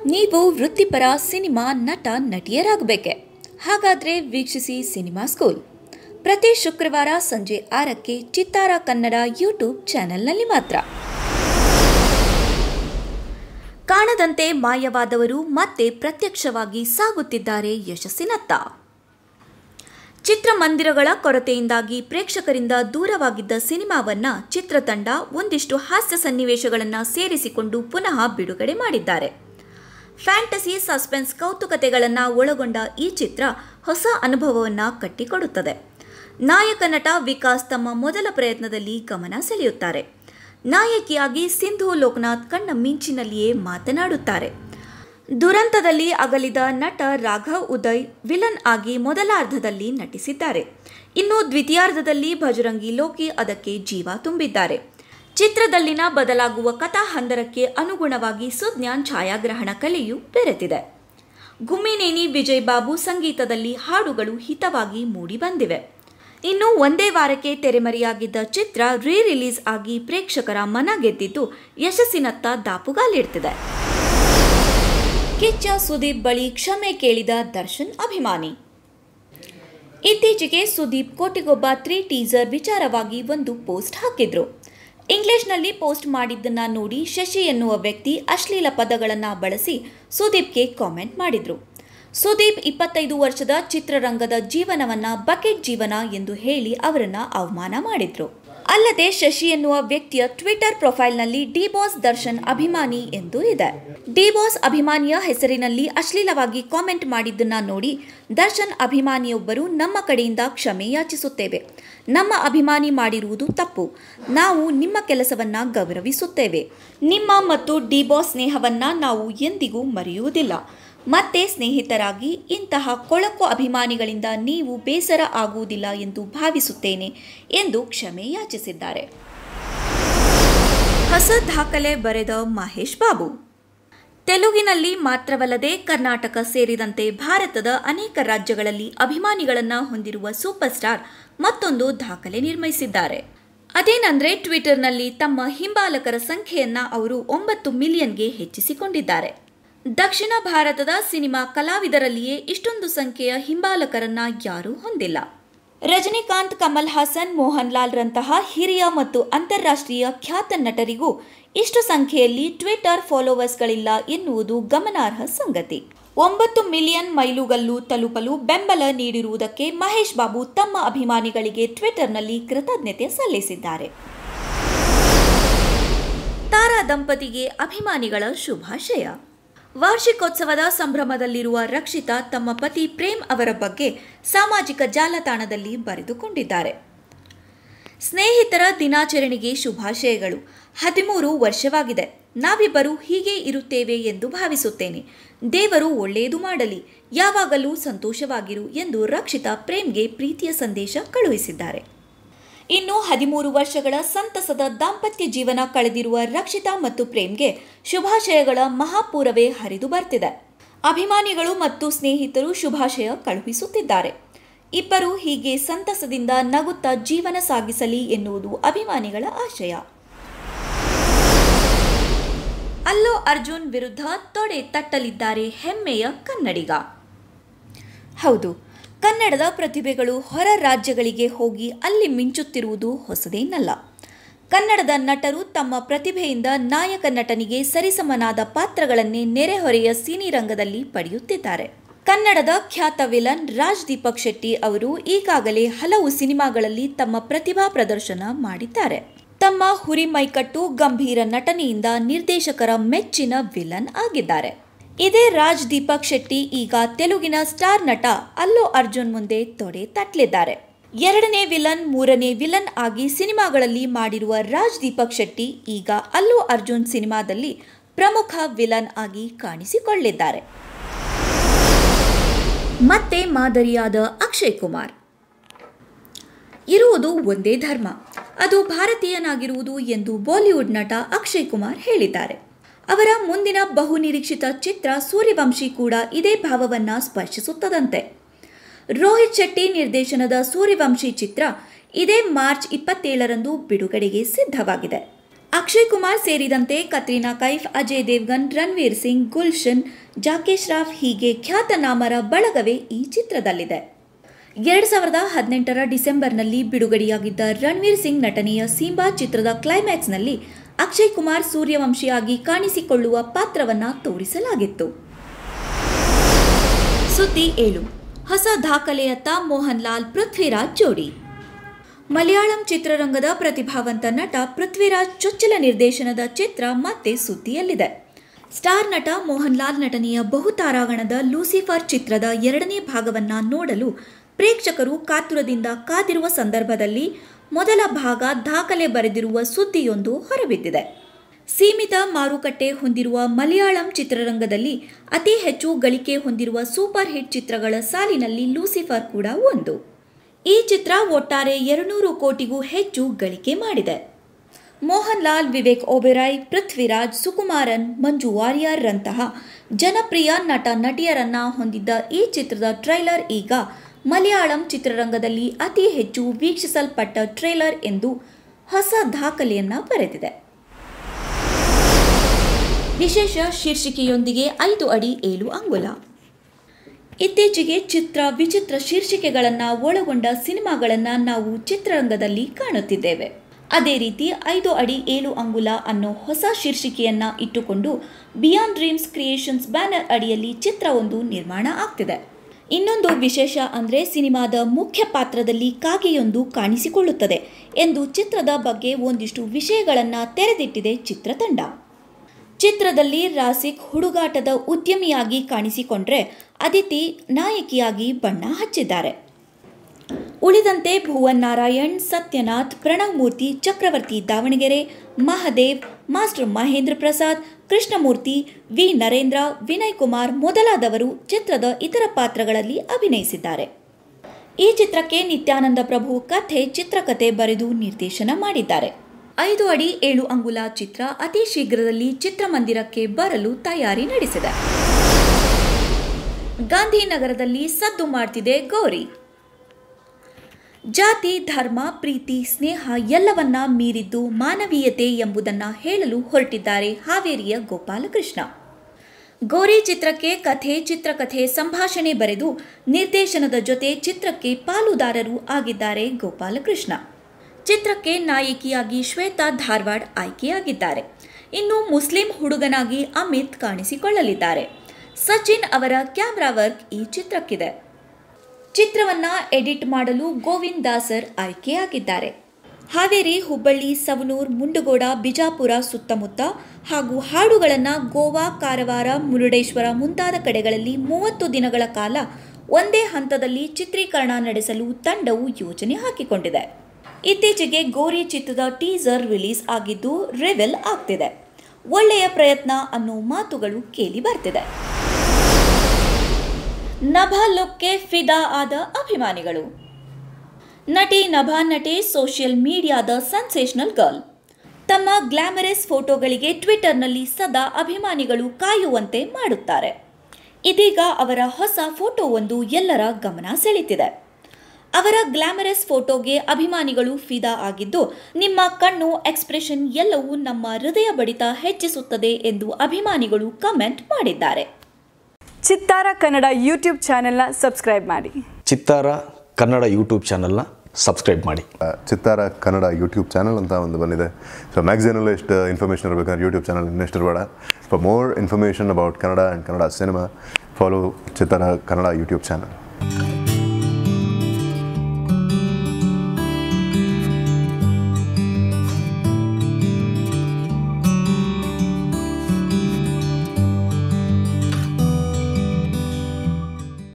ನೀವು ವೃತ್ತಿಪರ ಸಿನಿಮಾ ನಟ ನಟಿಯರಾಗಬೇಕೆ ಹಾಗಾದರೆ ವೀಕ್ಷಿಸಿ ಸಿನಿಮಾ ಸ್ಕೂಲ್ ಪ್ರತಿ ಶುಕ್ರವಾರ ಸಂಜೆ ಆರಕ್ಕೆ ಚಿತ್ತಾರ ಕನ್ನಡ ಯೂಟ್ಯೂಬ್ ಚಾನೆಲ್ನಲ್ಲಿ ಮಾತ್ರ ಕಾಣದಂತೆ ಮಾಯವಾದವರು ಮತ್ತೆ ಪ್ರತ್ಯಕ್ಷವಾಗಿ ಸಾಗುತ್ತಿದ್ದಾರೆ ಯಶಸ್ಸಿನತ್ತ ಚಿತ್ರಮಂದಿರಗಳ ಕೊರತೆಯಿಂದಾಗಿ ಪ್ರೇಕ್ಷಕರಿಂದ ದೂರವಾಗಿದ್ದ ಸಿನಿಮಾವನ್ನ ಚಿತ್ರತಂಡ ಒಂದಿಷ್ಟು ಹಾಸ್ಯ ಸನ್ನಿವೇಶಗಳನ್ನು ಸೇರಿಸಿಕೊಂಡು ಪುನಃ ಬಿಡುಗಡೆ ಮಾಡಿದ್ದಾರೆ ಫ್ಯಾಂಟಸಿ ಸಸ್ಪೆನ್ಸ್ ಕೌತುಕತೆಗಳನ್ನು ಒಳಗೊಂಡ ಈ ಚಿತ್ರ ಹೊಸ ಅನುಭವವನ್ನು ಕಟ್ಟಿಕೊಡುತ್ತದೆ ನಾಯಕ ನಟ ವಿಕಾಸ್ ತಮ್ಮ ಮೊದಲ ಪ್ರಯತ್ನದಲ್ಲಿ ಗಮನ ಸೆಳೆಯುತ್ತಾರೆ ನಾಯಕಿಯಾಗಿ ಸಿಂಧು ಲೋಕನಾಥ್ ಕಣ್ಣ ಮಿಂಚಿನಲ್ಲಿಯೇ ಮಾತನಾಡುತ್ತಾರೆ ದುರಂತದಲ್ಲಿ ಅಗಲಿದ ನಟ ರಾಘವ್ ಉದಯ್ ವಿಲನ್ ಆಗಿ ಮೊದಲಾರ್ಧದಲ್ಲಿ ನಟಿಸಿದ್ದಾರೆ ಇನ್ನು ದ್ವಿತೀಯಾರ್ಧದಲ್ಲಿ ಭಜರಂಗಿ ಲೋಕಿ ಅದಕ್ಕೆ ಜೀವ ತುಂಬಿದ್ದಾರೆ ಚಿತ್ರದಲ್ಲಿನ ಬದಲಾಗುವ ಕಥಾ ಹಂದರಕ್ಕೆ ಅನುಗುಣವಾಗಿ ಸುಜ್ಞಾನ್ ಛಾಯಾಗ್ರಹಣ ಕಲೆಯು ಬೆರೆತಿದೆ ಗುಮ್ಮಿನೇನಿ ವಿಜಯ್ ಬಾಬು ಸಂಗೀತದಲ್ಲಿ ಹಾಡುಗಳು ಹಿತವಾಗಿ ಮೂಡಿಬಂದಿವೆ ಇನ್ನು ಒಂದೇ ವಾರಕ್ಕೆ ತೆರೆಮರೆಯಾಗಿದ್ದ ಚಿತ್ರ ರೀ ರಿಲೀಸ್ ಆಗಿ ಪ್ರೇಕ್ಷಕರ ಮನ ಗೆದ್ದಿದ್ದು ಯಶಸ್ಸಿನತ್ತ ದಾಪುಗಾಲಿಡ್ತಿದೆ ಕಿಚ್ಚ ಸುದೀಪ್ ಬಳಿ ಕ್ಷಮೆ ಕೇಳಿದ ದರ್ಶನ್ ಅಭಿಮಾನಿ ಇತ್ತೀಚೆಗೆ ಸುದೀಪ್ ಕೋಟಿಗೊಬ್ಬ ತ್ರೀ ಟೀಸರ್ ವಿಚಾರವಾಗಿ ಒಂದು ಪೋಸ್ಟ್ ಹಾಕಿದ್ರು ಇಂಗ್ಲಿಷ್ನಲ್ಲಿ ಪೋಸ್ಟ್ ಮಾಡಿದ್ದನ್ನ ನೋಡಿ ಶಶಿ ಎನ್ನುವ ವ್ಯಕ್ತಿ ಅಶ್ಲೀಲ ಪದಗಳನ್ನು ಬಳಸಿ ಸುದೀಪ್ಗೆ ಕಾಮೆಂಟ್ ಮಾಡಿದ್ರು ಸುದೀಪ್ ಇಪ್ಪತ್ತೈದು ವರ್ಷದ ಚಿತ್ರರಂಗದ ಜೀವನವನ್ನ ಬಕೆಟ್ ಜೀವನ ಎಂದು ಹೇಳಿ ಅವರನ್ನ ಅವಮಾನ ಮಾಡಿದ್ರು ಅಲ್ಲದೆ ಶಶಿ ಎನ್ನುವ ವ್ಯಕ್ತಿಯ ಟ್ವಿಟರ್ ಪ್ರೊಫೈಲ್ನಲ್ಲಿ ಡಿ ಬಾಸ್ ದರ್ಶನ್ ಅಭಿಮಾನಿ ಎಂದು ಇದೆ ಡಿ ಬಾಸ್ ಅಭಿಮಾನಿಯ ಹೆಸರಿನಲ್ಲಿ ಅಶ್ಲೀಲವಾಗಿ ಕಾಮೆಂಟ್ ಮಾಡಿದ್ದನ್ನ ನೋಡಿ ದರ್ಶನ್ ಅಭಿಮಾನಿಯೊಬ್ಬರು ನಮ್ಮ ಕಡೆಯಿಂದ ಕ್ಷಮೆ ಯಾಚಿಸುತ್ತೇವೆ ನಮ್ಮ ಅಭಿಮಾನಿ ಮಾಡಿರುವುದು ತಪ್ಪು ನಾವು ನಿಮ್ಮ ಕೆಲಸವನ್ನ ಗೌರವಿಸುತ್ತೇವೆ ನಿಮ್ಮ ಮತ್ತು ಡಿ ಬಾಸ್ ಸ್ನೇಹವನ್ನ ನಾವು ಎಂದಿಗೂ ಮರೆಯುವುದಿಲ್ಲ ಮತ್ತೆ ಸ್ನೇಹಿತರಾಗಿ ಇಂತಹ ಕೊಳಕು ಅಭಿಮಾನಿಗಳಿಂದ ನೀವು ಬೇಸರ ಆಗುವುದಿಲ್ಲ ಎಂದು ಭಾವಿಸುತ್ತೇನೆ ಎಂದು ಕ್ಷಮೆ ಯಾಚಿಸಿದ್ದಾರೆ ಹೊಸ ದಾಖಲೆ ಬರೆದ ಮಹೇಶ್ ಬಾಬು ತೆಲುಗಿನಲ್ಲಿ ಮಾತ್ರವಲ್ಲದೆ ಕರ್ನಾಟಕ ಸೇರಿದಂತೆ ಭಾರತದ ಅನೇಕ ರಾಜ್ಯಗಳಲ್ಲಿ ಅಭಿಮಾನಿಗಳನ್ನು ಹೊಂದಿರುವ ಸೂಪರ್ ಸ್ಟಾರ್ ಮತ್ತೊಂದು ದಾಖಲೆ ನಿರ್ಮಿಸಿದ್ದಾರೆ ಅದೇನಂದ್ರೆ ಟ್ವಿಟರ್ನಲ್ಲಿ ತಮ್ಮ ಹಿಂಬಾಲಕರ ಸಂಖ್ಯೆಯನ್ನ ಅವರು ಒಂಬತ್ತು ಮಿಲಿಯನ್ಗೆ ಹೆಚ್ಚಿಸಿಕೊಂಡಿದ್ದಾರೆ ದಕ್ಷಿಣ ಭಾರತದ ಸಿನಿಮಾ ಕಲಾವಿದರಲ್ಲಿಯೇ ಇಷ್ಟೊಂದು ಸಂಖ್ಯೆಯ ಹಿಂಬಾಲಕರನ್ನ ಯಾರೂ ಹೊಂದಿಲ್ಲ ರಜನಿಕಾಂತ್ ಕಮಲ್ ಹಾಸನ್ ಮೋಹನ್ ಲಾಲ್ ರಂತಹ ಹಿರಿಯ ಮತ್ತು ಅಂತಾರಾಷ್ಟ್ರೀಯ ಖ್ಯಾತ ನಟರಿಗೂ ಇಷ್ಟು ಸಂಖ್ಯೆಯಲ್ಲಿ ಟ್ವಿಟರ್ ಫಾಲೋವರ್ಸ್ಗಳಿಲ್ಲ ಎನ್ನುವುದು ಗಮನಾರ್ಹ ಸಂಗತಿ ಒಂಬತ್ತು ಮಿಲಿಯನ್ ಮೈಲುಗಲ್ಲು ತಲುಪಲು ಬೆಂಬಲ ನೀಡಿರುವುದಕ್ಕೆ ಮಹೇಶ್ ಬಾಬು ತಮ್ಮ ಅಭಿಮಾನಿಗಳಿಗೆ ಟ್ವಿಟರ್ನಲ್ಲಿ ಕೃತಜ್ಞತೆ ಸಲ್ಲಿಸಿದ್ದಾರೆ ತಾರಾ ದಂಪತಿಗೆ ಅಭಿಮಾನಿಗಳ ಶುಭಾಶಯ ವಾರ್ಷಿಕೋತ್ಸವದ ಸಂಭ್ರಮದಲ್ಲಿರುವ ರಕ್ಷಿತಾ ತಮ್ಮ ಪತಿ ಪ್ರೇಮ್ ಅವರ ಬಗ್ಗೆ ಸಾಮಾಜಿಕ ಜಾಲತಾಣದಲ್ಲಿ ಬರೆದುಕೊಂಡಿದ್ದಾರೆ ಸ್ನೇಹಿತರ ದಿನಾಚರಣೆಗೆ ಶುಭಾಶಯಗಳು ಹದಿಮೂರು ವರ್ಷವಾಗಿದೆ ನಾವಿಬ್ಬರು ಹೀಗೆ ಇರುತ್ತೇವೆ ಎಂದು ಭಾವಿಸುತ್ತೇನೆ ದೇವರು ಒಳ್ಳೆಯದು ಮಾಡಲಿ ಯಾವಾಗಲೂ ಸಂತೋಷವಾಗಿರು ಎಂದು ರಕ್ಷಿತಾ ಪ್ರೇಮ್ಗೆ ಪ್ರೀತಿಯ ಸಂದೇಶ ಕಳುಹಿಸಿದ್ದಾರೆ ಇನ್ನು ಹದಿಮೂರು ವರ್ಷಗಳ ಸಂತಸದ ದಾಂಪತ್ಯ ಜೀವನ ಕಳೆದಿರುವ ರಕ್ಷಿತಾ ಮತ್ತು ಪ್ರೇಮ್ಗೆ ಶುಭಾಶಯಗಳ ಮಹಾಪೂರವೇ ಹರಿದು ಬರ್ತಿದೆ ಅಭಿಮಾನಿಗಳು ಮತ್ತು ಸ್ನೇಹಿತರು ಶುಭಾಶಯ ಕಳುಹಿಸುತ್ತಿದ್ದಾರೆ ಇಬ್ಬರು ಹೀಗೆ ಸಂತಸದಿಂದ ನಗುತ್ತಾ ಜೀವನ ಸಾಗಿಸಲಿ ಎನ್ನುವುದು ಅಭಿಮಾನಿಗಳ ಆಶಯ ಅಲ್ಲೋ ಅರ್ಜುನ್ ವಿರುದ್ಧ ತೊಡೆ ತಟ್ಟಲಿದ್ದಾರೆ ಹೆಮ್ಮೆಯ ಕನ್ನಡಿಗ ಹೌದು ಕನ್ನಡದ ಪ್ರತಿಭೆಗಳು ಹೊರ ರಾಜ್ಯಗಳಿಗೆ ಹೋಗಿ ಅಲ್ಲಿ ಮಿಂಚುತ್ತಿರುವುದು ಹೊಸದೇನಲ್ಲ ಕನ್ನಡದ ನಟರು ತಮ್ಮ ಪ್ರತಿಭೆಯಿಂದ ನಾಯಕ ನಟನಿಗೆ ಸರಿಸಮನಾದ ಪಾತ್ರಗಳನ್ನೇ ನೆರೆಹೊರೆಯ ಸಿನಿರಂಗದಲ್ಲಿ ಪಡೆಯುತ್ತಿದ್ದಾರೆ ಕನ್ನಡದ ಖ್ಯಾತ ವಿಲನ್ ರಾಜ್ ದೀಪಕ್ ಶೆಟ್ಟಿ ಅವರು ಈಗಾಗಲೇ ಹಲವು ಸಿನಿಮಾಗಳಲ್ಲಿ ತಮ್ಮ ಪ್ರತಿಭಾ ಪ್ರದರ್ಶನ ಮಾಡಿದ್ದಾರೆ ತಮ್ಮ ಹುರಿ ಮೈಕಟ್ಟು ಗಂಭೀರ ನಟನೆಯಿಂದ ನಿರ್ದೇಶಕರ ಮೆಚ್ಚಿನ ವಿಲನ್ ಆಗಿದ್ದಾರೆ ಇದೇ ರಾಜ್ ದೀಪಕ್ ಶೆಟ್ಟಿ ಈಗ ತೆಲುಗಿನ ಸ್ಟಾರ್ ನಟ ಅಲ್ಲು ಅರ್ಜುನ್ ಮುಂದೆ ತೊಡೆ ತಟ್ಟಲಿದ್ದಾರೆ ಎರಡನೇ ವಿಲನ್ ಮೂರನೇ ವಿಲನ್ ಆಗಿ ಸಿನಿಮಾಗಳಲ್ಲಿ ಮಾಡಿರುವ ರಾಜ್ ದೀಪಕ್ ಶೆಟ್ಟಿ ಈಗ ಅಲ್ಲು ಅರ್ಜುನ್ ಸಿನಿಮಾದಲ್ಲಿ ಪ್ರಮುಖ ವಿಲನ್ ಆಗಿ ಕಾಣಿಸಿಕೊಳ್ಳಿದ್ದಾರೆ ಮತ್ತೆ ಮಾದರಿಯಾದ ಅಕ್ಷಯ್ ಕುಮಾರ್ ಇರುವುದು ಒಂದೇ ಧರ್ಮ ಅದು ಭಾರತೀಯನಾಗಿರುವುದು ಎಂದು ಬಾಲಿವುಡ್ ನಟ ಅಕ್ಷಯ್ ಕುಮಾರ್ ಹೇಳಿದ್ದಾರೆ ಅವರ ಮುಂದಿನ ಬಹುನಿರೀಕ್ಷಿತ ಚಿತ್ರ ಸೂರ್ಯವಂಶಿ ಕೂಡ ಇದೇ ಭಾವವನ್ನ ಸ್ಪರ್ಶಿಸುತ್ತದಂತೆ ರೋಹಿತ್ ಶೆಟ್ಟಿ ನಿರ್ದೇಶನದ ಸೂರ್ಯವಂಶಿ ಚಿತ್ರ ಇದೇ ಮಾರ್ಚ್ ಇಪ್ಪತ್ತೇಳರಂದು ಬಿಡುಗಡೆಗೆ ಸಿದ್ಧವಾಗಿದೆ ಅಕ್ಷಯ್ ಕುಮಾರ್ ಸೇರಿದಂತೆ ಕತ್ರಿನಾ ಕೈಫ್ ಅಜಯ್ ದೇವ್ಗನ್ ರಣವೀರ್ ಸಿಂಗ್ ಗುಲ್ಶನ್ ಜಾಕೇಶ್ ರಾವ್ ಹೀಗೆ ಖ್ಯಾತನಾಮರ ಬಳಗವೇ ಈ ಚಿತ್ರದಲ್ಲಿದೆ ಎರಡು ಸಾವಿರದ ಹದಿನೆಂಟರ ಡಿಸೆಂಬರ್ನಲ್ಲಿ ಬಿಡುಗಡೆಯಾಗಿದ್ದ ರಣವೀರ್ ಸಿಂಗ್ ನಟನೆಯ ಸೀಂಬಾ ಚಿತ್ರದ ಕ್ಲೈಮ್ಯಾಕ್ಸ್ನಲ್ಲಿ ಅಕ್ಷಯ್ ಕುಮಾರ್ ಸೂರ್ಯವಂಶಿಯಾಗಿ ಕಾಣಿಸಿಕೊಳ್ಳುವ ಪಾತ್ರವನ್ನ ತೋರಿಸಲಾಗಿತ್ತು ಸುದ್ದಿ ಏಳು ಹೊಸ ದಾಖಲೆಯತ್ತ ಮೋಹನ್ ಲಾಲ್ ಪೃಥ್ವಿರಾಜ್ ಜೋಡಿ ಮಲಯಾಳಂ ಚಿತ್ರರಂಗದ ಪ್ರತಿಭಾವಂತ ನಟ ಪೃಥ್ವಿರಾಜ್ ಚೊಚ್ಚಲ ನಿರ್ದೇಶನದ ಚಿತ್ರ ಮತ್ತೆ ಸುದ್ದಿಯಲ್ಲಿದೆ ಸ್ಟಾರ್ ನಟ ಮೋಹನ್ ಲಾಲ್ ನಟನೆಯ ಬಹುತಾರಾಗಣದ ಲೂಸಿಫರ್ ಚಿತ್ರದ ಎರಡನೇ ಭಾಗವನ್ನ ನೋಡಲು ಪ್ರೇಕ್ಷಕರು ಕಾತುರದಿಂದ ಕಾದಿರುವ ಸಂದರ್ಭದಲ್ಲಿ ಮೊದಲ ಭಾಗ ದಾಖಲೆ ಬರೆದಿರುವ ಸುದ್ದಿಯೊಂದು ಹೊರಬಿದ್ದಿದೆ ಸೀಮಿತ ಮಾರುಕಟ್ಟೆ ಹೊಂದಿರುವ ಮಲಯಾಳಂ ಚಿತ್ರರಂಗದಲ್ಲಿ ಅತಿ ಹೆಚ್ಚು ಗಳಿಕೆ ಹೊಂದಿರುವ ಸೂಪರ್ ಹಿಟ್ ಚಿತ್ರಗಳ ಸಾಲಿನಲ್ಲಿ ಲೂಸಿಫರ್ ಕೂಡ ಒಂದು ಈ ಚಿತ್ರ ಒಟ್ಟಾರೆ ಎರಡುನೂರು ಕೋಟಿಗೂ ಹೆಚ್ಚು ಗಳಿಕೆ ಮಾಡಿದೆ ಮೋಹನ್ ಲಾಲ್ ವಿವೇಕ್ ಒಬೆರಾಯ್ ಪೃಥ್ವಿರಾಜ್ ಸುಕುಮಾರನ್ ಮಂಜು ವಾರಿಯರ್ ರಂತಹ ಜನಪ್ರಿಯ ನಟ ನಟಿಯರನ್ನ ಹೊಂದಿದ್ದ ಈ ಚಿತ್ರದ ಟ್ರೈಲರ್ ಈಗ ಮಲಯಾಳಂ ಚಿತ್ರರಂಗದಲ್ಲಿ ಅತಿ ಹೆಚ್ಚು ವೀಕ್ಷಿಸಲ್ಪಟ್ಟ ಟ್ರೇಲರ್ ಎಂದು ಹೊಸ ದಾಖಲೆಯನ್ನ ಬರೆದಿದೆ ವಿಶೇಷ ಶೀರ್ಷಿಕೆಯೊಂದಿಗೆ ಐದು ಅಡಿ ಏಳು ಅಂಗುಲ ಇತ್ತೀಚೆಗೆ ಚಿತ್ರ ವಿಚಿತ್ರ ಶೀರ್ಷಿಕೆಗಳನ್ನು ಒಳಗೊಂಡ ಸಿನಿಮಾಗಳನ್ನು ನಾವು ಚಿತ್ರರಂಗದಲ್ಲಿ ಕಾಣುತ್ತಿದ್ದೇವೆ ಅದೇ ರೀತಿ ಐದು ಅಡಿ ಏಳು ಅಂಗುಲ ಅನ್ನೋ ಹೊಸ ಶೀರ್ಷಿಕೆಯನ್ನ ಇಟ್ಟುಕೊಂಡು ಬಿಯಾಂಡ್ ಡ್ರೀಮ್ಸ್ ಕ್ರಿಯೇಷನ್ಸ್ ಬ್ಯಾನರ್ ಅಡಿಯಲ್ಲಿ ಚಿತ್ರವೊಂದು ನಿರ್ಮಾಣ ಆಗ್ತಿದೆ ಇನ್ನೊಂದು ವಿಶೇಷ ಅಂದರೆ ಸಿನಿಮಾದ ಮುಖ್ಯ ಪಾತ್ರದಲ್ಲಿ ಕಾಗೆಯೊಂದು ಕಾಣಿಸಿಕೊಳ್ಳುತ್ತದೆ ಎಂದು ಚಿತ್ರದ ಬಗ್ಗೆ ಒಂದಿಷ್ಟು ವಿಷಯಗಳನ್ನು ತೆರೆದಿಟ್ಟಿದೆ ಚಿತ್ರತಂಡ ಚಿತ್ರದಲ್ಲಿ ರಾಸಿಕ್ ಹುಡುಗಾಟದ ಉದ್ಯಮಿಯಾಗಿ ಕಾಣಿಸಿಕೊಂಡ್ರೆ ಅದಿತಿ ನಾಯಕಿಯಾಗಿ ಬಣ್ಣ ಹಚ್ಚಿದ್ದಾರೆ ಉಳಿದಂತೆ ಭುವನ್ ನಾರಾಯಣ್ ಸತ್ಯನಾಥ್ ಪ್ರಣವ್ ಮೂರ್ತಿ ಚಕ್ರವರ್ತಿ ದಾವಣಗೆರೆ ಮಹದೇವ್ ಮಾಸ್ಟರ್ ಮಹೇಂದ್ರ ಪ್ರಸಾದ್ ಕೃಷ್ಣಮೂರ್ತಿ ವಿ ನರೇಂದ್ರ ವಿನಯ್ ಕುಮಾರ್ ಮೊದಲಾದವರು ಚಿತ್ರದ ಇತರ ಪಾತ್ರಗಳಲ್ಲಿ ಅಭಿನಯಿಸಿದ್ದಾರೆ ಈ ಚಿತ್ರಕ್ಕೆ ನಿತ್ಯಾನಂದ ಪ್ರಭು ಕಥೆ ಚಿತ್ರಕಥೆ ಬರೆದು ನಿರ್ದೇಶನ ಮಾಡಿದ್ದಾರೆ ಐದು ಅಡಿ ಏಳು ಅಂಗುಲ ಚಿತ್ರ ಅತಿ ಶೀಘ್ರದಲ್ಲಿ ಚಿತ್ರಮಂದಿರಕ್ಕೆ ಬರಲು ತಯಾರಿ ನಡೆಸಿದೆ ಗಾಂಧಿನಗರದಲ್ಲಿ ಸದ್ದು ಮಾಡ್ತಿದೆ ಗೌರಿ ಜಾತಿ ಧರ್ಮ ಪ್ರೀತಿ ಸ್ನೇಹ ಎಲ್ಲವನ್ನ ಮೀರಿದ್ದು ಮಾನವೀಯತೆ ಎಂಬುದನ್ನ ಹೇಳಲು ಹೊರಟಿದ್ದಾರೆ ಹಾವೇರಿಯ ಗೋಪಾಲಕೃಷ್ಣ ಗೌರಿ ಚಿತ್ರಕ್ಕೆ ಕಥೆ ಚಿತ್ರಕಥೆ ಸಂಭಾಷಣೆ ಬರೆದು ನಿರ್ದೇಶನದ ಜೊತೆ ಚಿತ್ರಕ್ಕೆ ಪಾಲುದಾರರು ಆಗಿದ್ದಾರೆ ಗೋಪಾಲಕೃಷ್ಣ ಚಿತ್ರಕ್ಕೆ ನಾಯಕಿಯಾಗಿ ಶ್ವೇತಾ ಧಾರವಾಡ್ ಆಯ್ಕೆಯಾಗಿದ್ದಾರೆ ಇನ್ನು ಮುಸ್ಲಿಂ ಹುಡುಗನಾಗಿ ಅಮಿತ್ ಕಾಣಿಸಿಕೊಳ್ಳಲಿದ್ದಾರೆ ಸಚಿನ್ ಅವರ ಕ್ಯಾಮ್ರಾ ವರ್ಕ್ ಈ ಚಿತ್ರಕ್ಕಿದೆ ಚಿತ್ರವನ್ನ ಎಡಿಟ್ ಮಾಡಲು ಗೋವಿಂದ್ ದಾಸರ್ ಆಯ್ಕೆಯಾಗಿದ್ದಾರೆ ಹಾವೇರಿ ಹುಬ್ಬಳ್ಳಿ ಸವನೂರ್ ಮುಂಡಗೋಡ ಬಿಜಾಪುರ ಸುತ್ತಮುತ್ತ ಹಾಗೂ ಹಾಡುಗಳನ್ನು ಗೋವಾ ಕಾರವಾರ ಮುರುಡೇಶ್ವರ ಮುಂತಾದ ಕಡೆಗಳಲ್ಲಿ ಮೂವತ್ತು ದಿನಗಳ ಕಾಲ ಒಂದೇ ಹಂತದಲ್ಲಿ ಚಿತ್ರೀಕರಣ ನಡೆಸಲು ತಂಡವು ಯೋಜನೆ ಹಾಕಿಕೊಂಡಿದೆ ಇತ್ತೀಚೆಗೆ ಗೋರಿ ಚಿತ್ರದ ಟೀಸರ್ ರಿಲೀಸ್ ಆಗಿದ್ದು ರಿವೆಲ್ ಆಗ್ತಿದೆ ಒಳ್ಳೆಯ ಪ್ರಯತ್ನ ಅನ್ನೋ ಮಾತುಗಳು ಕೇಳಿ ಬರ್ತಿದೆ ನಭಾ ಲುಕ್ಗೆ ಫಿದಾ ಆದ ಅಭಿಮಾನಿಗಳು ನಟಿ ನಭಾ ನಟೆ ಸೋಷಿಯಲ್ ಮೀಡಿಯಾದ ಸೆನ್ಸೇಷನಲ್ ಗರ್ಲ್ ತಮ್ಮ ಗ್ಲಾಮರಸ್ ಫೋಟೋಗಳಿಗೆ ಟ್ವಿಟರ್ನಲ್ಲಿ ಸದಾ ಅಭಿಮಾನಿಗಳು ಕಾಯುವಂತೆ ಮಾಡುತ್ತಾರೆ ಇದೀಗ ಅವರ ಹೊಸ ಫೋಟೋವೊಂದು ಎಲ್ಲರ ಗಮನ ಸೆಳೆತಿದೆ ಅವರ ಗ್ಲಾಮರಸ್ ಫೋಟೋಗೆ ಅಭಿಮಾನಿಗಳು ಫಿದಾ ಆಗಿದ್ದು ನಿಮ್ಮ ಕಣ್ಣು ಎಕ್ಸ್ಪ್ರೆಷನ್ ಎಲ್ಲವೂ ನಮ್ಮ ಹೃದಯ ಬಡಿತ ಹೆಚ್ಚಿಸುತ್ತದೆ ಎಂದು ಅಭಿಮಾನಿಗಳು ಕಮೆಂಟ್ ಮಾಡಿದ್ದಾರೆ ಚಿತ್ತಾರ ಕನ್ನಡ ಯೂಟ್ಯೂಬ್ ಚಾನೆಲ್ನ ಸಬ್ಸ್ಕ್ರೈಬ್ ಮಾಡಿ ಚಿತ್ತಾರ ಕನ್ನಡ ಯೂಟ್ಯೂಬ್ ಚಾನಲ್ನ ಸಬ್ಸ್ಕ್ರೈಬ್ ಮಾಡಿ ಚಿತ್ತಾರ ಕನ್ನಡ ಯೂಟ್ಯೂಬ್ ಚಾನಲ್ ಅಂತ ಒಂದು ಬಂದಿದೆ ಸೊ ಮ್ಯಾಗ್ಝಿನಲ್ಲೂ ಎಷ್ಟು ಇನ್ಫಾರ್ಮೇಷನ್ ಇರಬೇಕಂದ್ರೆ ಯೂಟ್ಯೂಬ್ ಚಾನಲ್ ಇನ್ನೆಷ್ಟು ಇರಬೇಡ for more information about Kannada and Kannada cinema follow Chittara Kannada YouTube channel